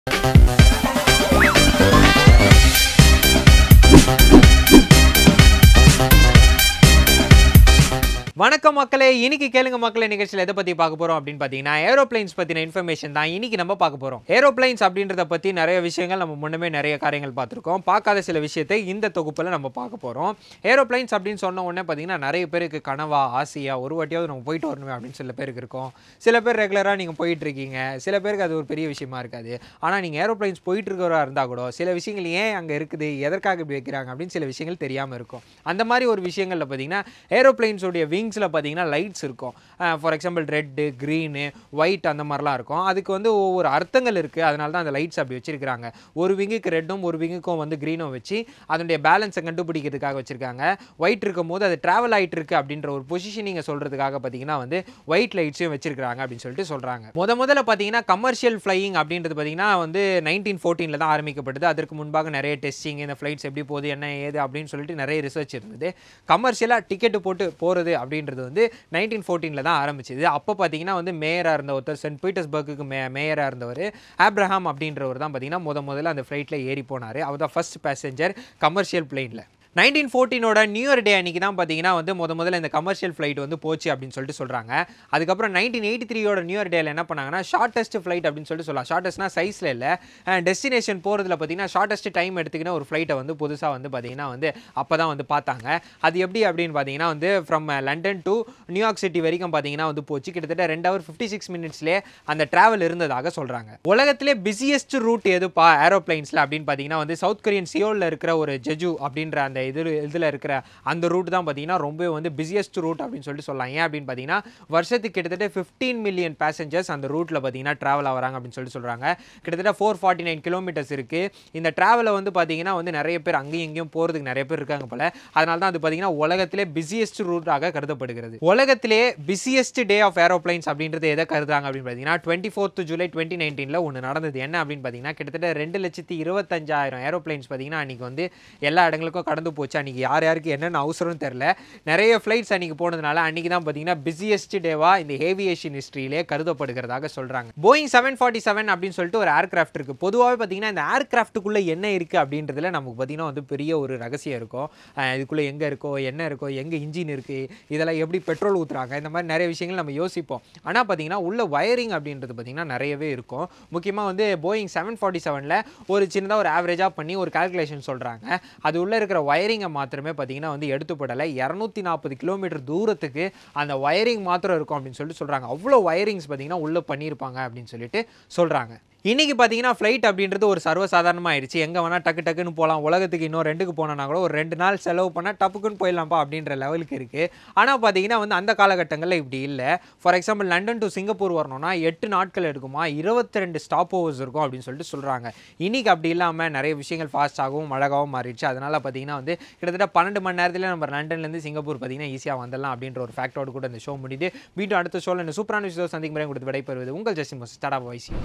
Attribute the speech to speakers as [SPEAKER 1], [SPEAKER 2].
[SPEAKER 1] வணக்கம் மக்களே இன்னைக்கு கேளுங்க மக்களே நிகழ்ச்சியில் எதை பத்தி பார்க்க போறோம் அப்படின்னு பார்த்தீங்கன்னா ஏரோப்ளைன்ஸ் பத்தின இன்ஃபர்மேஷன் தான் இன்னைக்கு நம்ம பார்க்க போறோம் ஏரோப்ளைன்ஸ் அப்படின்றத பத்தி நிறைய விஷயங்கள் நம்ம முன்னமே நிறைய காரியங்கள் பார்த்துருக்கோம் பார்க்காத சில விஷயத்தை இந்த தொகுப்புல நம்ம பார்க்க போறோம் ஏரோப்ளைன்ஸ் அப்படின்னு சொன்ன உடனே பார்த்தீங்கன்னா நிறைய பேருக்கு கனவா ஆசையா ஒரு வாட்டியாவது நம்ம போயிட்டு வரணுமே அப்படின்னு சில பேருக்கு இருக்கும் சில பேர் ரெகுலராக நீங்கள் போயிட்டு இருக்கீங்க சில பேருக்கு அது ஒரு பெரிய விஷயமா இருக்காது ஆனால் நீங்கள் ஏரோப்ளைன்ஸ் போயிட்டு இருக்கிறவரா இருந்தால் கூட சில விஷயங்கள் ஏன் அங்கே இருக்குது எதற்காக இப்படி வைக்கிறாங்க அப்படின்னு சில விஷயங்கள் தெரியாமல் இருக்கும் அந்த மாதிரி ஒரு விஷயங்களில் பார்த்தீங்கன்னா ஏரோப்ளைன்ஸோடைய விங்ஸில் பார்த்தீங்கன்னா லைட்ஸ் இருக்கும் for example red green white அந்த மாதிரிலாம் இருக்கும் அதுக்கு வந்து ஒவ்வொரு அர்த்தங்கள் இருக்குது அதனால தான் அந்த லைட்ஸ் அப்படி வச்சிருக்காங்க ஒரு விங்குக்கு ரெட்டும் ஒரு விங்குக்கும் வந்து க்ரீனும் வச்சு அதனுடைய பேலன்ஸை கண்டுபிடிக்கிறதுக்காக வச்சிருக்காங்க ஒயிட் இருக்கும் போது அது ட்ராவல் ஆகிட்டு இருக்கு அப்படின்ற ஒரு பொசிஷனிங்கை சொல்கிறதுக்காக பார்த்தீங்கன்னா வந்து ஒயிட் லைட்ஸையும் வச்சிருக்காங்க அப்படின்னு சொல்லிட்டு சொல்கிறாங்க முத முதல்ல பார்த்தீங்கன்னா கமர்ஷியல் ஃப்ளையிங் அப்படின்றது பார்த்தீங்கன்னா வந்து நைன்டீன் ஃபோர்டீனில் தான் ஆரம்பிக்கப்பட்டது அதற்கு முன்பாக நிறைய டெஸ்டிங் இந்த ஃப்ளைட்ஸ் எப்படி போகுது என்ன ஏது அப்படின்னு சொல்லிட்டு நிறைய ரிசர்ச் இருந்தது கமர்ஷியலாக டிக்கெட்டு போட்டு போகிறது அப்படின்றது வந்து நைன்டீன் ஃபோர்டீனில் தான் ஆரம்பிச்சது அப்போ பார்த்தீங்கன்னா வந்து மேயராக இருந்த ஒருத்தர் சென்ட் பீட்டர்ஸ்பர்க்குக்கு மே மேயராக இருந்தவர் ஆப்ரஹாம் அப்படின்றவர் தான் பார்த்தீங்கன்னா முத முதல்ல அந்த ஃப்ளைட்டில் ஏறி போனார் அவர் தான் ஃபர்ஸ்ட் பேசஞ்சர் கமர்ஷியல் பிளெயினில் நைன்டீன் ஃபோர்டீனோட நியூ இயர் டே அன்றைக்கி தான் பார்த்தீங்கன்னா வந்து முத முதல்ல இந்த கமர்ஷியல் ஃப்ளைட் வந்து போச்சு அப்படின்னு சொல்லிட்டு சொல்கிறாங்க அதுக்கப்புறம் நைன்டீன் எயிட்டி த்ரீயோட நியூ இயர் டேல என்ன பண்ணாங்கன்னா ஷார்ட்டஸ்ட் ஃப்ளைட் அப்படின்னு சொல்லிட்டு சொல்லலாம் ஷார்ட்டஸ்ட்னா சைஸில் இல்லை டெஸ்டினேஷன் போகிறதுல பார்த்தீங்கன்னா ஷார்ட்டஸ்ட் டைம் எடுத்துக்கின ஒரு ஃப்ளைட்டை வந்து புதுசாக வந்து பார்த்தீங்கன்னா வந்து அப்போ தான் வந்து பார்த்தாங்க அது எப்படி அப்படின்னு பார்த்தீங்கன்னா வந்து from London to New York city வரைக்கும் பார்த்தீங்கன்னா வந்து போச்சு கிட்டத்தட்ட ரெண்டு ஹவர் ஃபிஃப்டி சிக்ஸ் மினிட்ஸ்லேயே அந்த ட்ராவல் இருந்ததாக சொல்கிறாங்க உலகத்திலே பிஸியஸ்ட் ரூட் எதுப்பா ஏரோப்ளைன்ஸில் அப்படின்னு பார்த்தீங்கன்னா வந்து சவுத் கொரியன் சியோலில் இருக்கிற ஒரு ஜெஜு அப்படின்ற அந்த இது இதில் இருக்கிற அந்த ரூட் தான் பார்த்தீங்கன்னா ரொம்ப வந்து பிஸியஸ்ட் ரூட் அப்படின்னு சொல்லிட்டு சொல்லலாம் ஏன் அப்படின்னு பார்த்தீங்கன்னா வருஷத்துக்கு கிட்டத்தட்ட ஃபிஃப்டீன் மில்லியன் பேசஞ்சர்ஸ் அந்த ரூட்டில் பார்த்தீங்கன்னா ட்ராவல் ஆகிறாங்க அப்படின்னு சொல்லிட்டு சொல்கிறாங்க கிட்டத்தட்ட ஃபோர் ஃபார்ட்டி நைன் கிலோமீட்டர்ஸ் இருக்குது இந்த ட்ராவலை வந்து பார்த்தீங்கன்னா வந்து நிறைய பேர் அங்கேயும் இங்கேயும் போகிறதுக்கு நிறைய பேர் இருக்காங்க போல அதனால தான் அது பார்த்தீங்கன்னா உலகத்திலே பிஸியஸ்ட் ரூட்டாக கருதப்படுகிறது உலகத்திலே பிஸியஸ்ட் டே ஆஃப் ஏரோப்ளைன்ஸ் அப்படின்றது எதை கருதுறாங்க அப்படின்னு பார்த்தீங்கன்னா டுவெண்ட்டி ஃபோர்த் ஜூலை டுவெண்ட்டி நைன்டீனில் ஒன்று நடந்தது என்ன அப்படின்னு பார்த்தீங்கன்னா கிட்டத்தட்ட ரெண்டு லட்சத்தி இருபத்தஞ்சாயிரம் ஏரோப்ளைன்ஸ் பார்த்தீங்கன்னா அன்றைக்கி வந்து எல்லா இடங்களுக்கும் கடந்து போச்சு அன்றைக்கி யார் யாருக்கு என்னென்ன அவசரம்னு தெரில நிறைய ஃப்ளைட்ஸ் அன்றைக்கி போனதுனால அன்றைக்கி தான் பார்த்தீங்கன்னா பிஸியஸ்ட் டேவாக இந்த ஏவியேஷன் ஹிஸ்ட்ரியிலே கருதப்படுகிறதாக சொல்கிறாங்க போயிங் செவன் ஃபார்ட்டி செவன் அப்படின்னு சொல்லிட்டு ஒரு ஏர்கிராஃப்ட் இருக்குது பொதுவாகவே பார்த்தீங்கன்னா இந்த ஏர்கிராஃப்ட்டுக்குள்ளே என்ன இருக்குது அப்படின்றதுல நமக்கு பார்த்தீங்கன்னா வந்து பெரிய ஒரு ரகசியம் இருக்கும் அஹ் இதுக்குள்ளே எங்கே இருக்கோ என்ன இருக்கோ எங்கே இன்ஜின் இருக்குது இதெல்லாம் எப்படி பெட்ரோல் ஊற்றுறாங்க இந்த மாதிரி நிறைய விஷயங்கள் நம்ம யோசிப்போம் ஆனால் பார்த்தீங்கன்னா உள்ள வயரிங் அப்படின்றது பார்த்தீங்கன்னா நிறையவே இருக்கும் முக்கியமாக வந்து போயிங் செவன் ஃபார்ட்டி செவனில் ஒரு சின்னதாக ஒரு ஆவரேஜாக பண்ணி ஒரு கால்குலேஷன் சொல்கிறாங்க அது உள்ளே இருக்கிற வயரிங்கை மாத்திரமே பார்த்தீங்கன்னா வந்து எடுத்துப்படலை இரநூத்தி நாற்பது கிலோமீட்டர் தூரத்துக்கு அந்த வயரிங் மாத்திரம் இருக்கும் அப்படின்னு சொல்லிட்டு சொல்கிறாங்க அவ்வளோ வயரிங்ஸ் பார்த்தீங்கன்னா உள்ளே பண்ணியிருப்பாங்க அப்படின்னு சொல்லிட்டு சொல்கிறாங்க இன்றைக்கி பார்த்தீங்கன்னா ஃப்ளைட் அப்படின்றது ஒரு சர்வசாதாரணமாக ஆயிடுச்சு எங்கே வேணால் டக்கு டக்குன்னு போகலாம் உலகத்துக்கு இன்னும் ரெண்டுக்கு போனோன்னா கூட ஒரு ரெண்டு நாள் செலவு பண்ணால் டப்புக்குன்னு போயிடலாம்ப்பா அப்படின்ற லெவலுக்கு இருக்குது ஆனால் பார்த்தீங்கன்னா வந்து அந்த காலகட்டங்களில் இப்படி இல்லை for example London to Singapore வரணும்னா எட்டு நாட்கள் எடுக்குமா இருபத்தி ரெண்டு ஸ்டாப் ஓவர்ஸ் இருக்கும் அப்படின்னு சொல்லிட்டு சொல்கிறாங்க இன்றைக்கி அப்படி இல்லாமல் நிறைய விஷயங்கள் ஃபாஸ்ட்டாகவும் அழகாகவும் மாறிடுச்சு அதனால் பார்த்தீங்கன்னா வந்து கிட்டத்தட்ட பன்னெண்டு மணி நேரத்தில் நம்ம லண்டன்லேருந்து சிங்கப்பூர் பார்த்தீங்கன்னா ஈஸியாக வந்துடலாம் அப்படின்ற ஒரு ஃபேக்டோடு கூட இந்த ஷோ முடியுது வீட்டு அடுத்த ஷோவில் இந்த சூப்பரான விஷயம் சந்திக்கும் முறை கொடுத்து விடைபெறுவது உங்கள் ஜஸ்டின் ஸ்டாடா வாய்ஸ்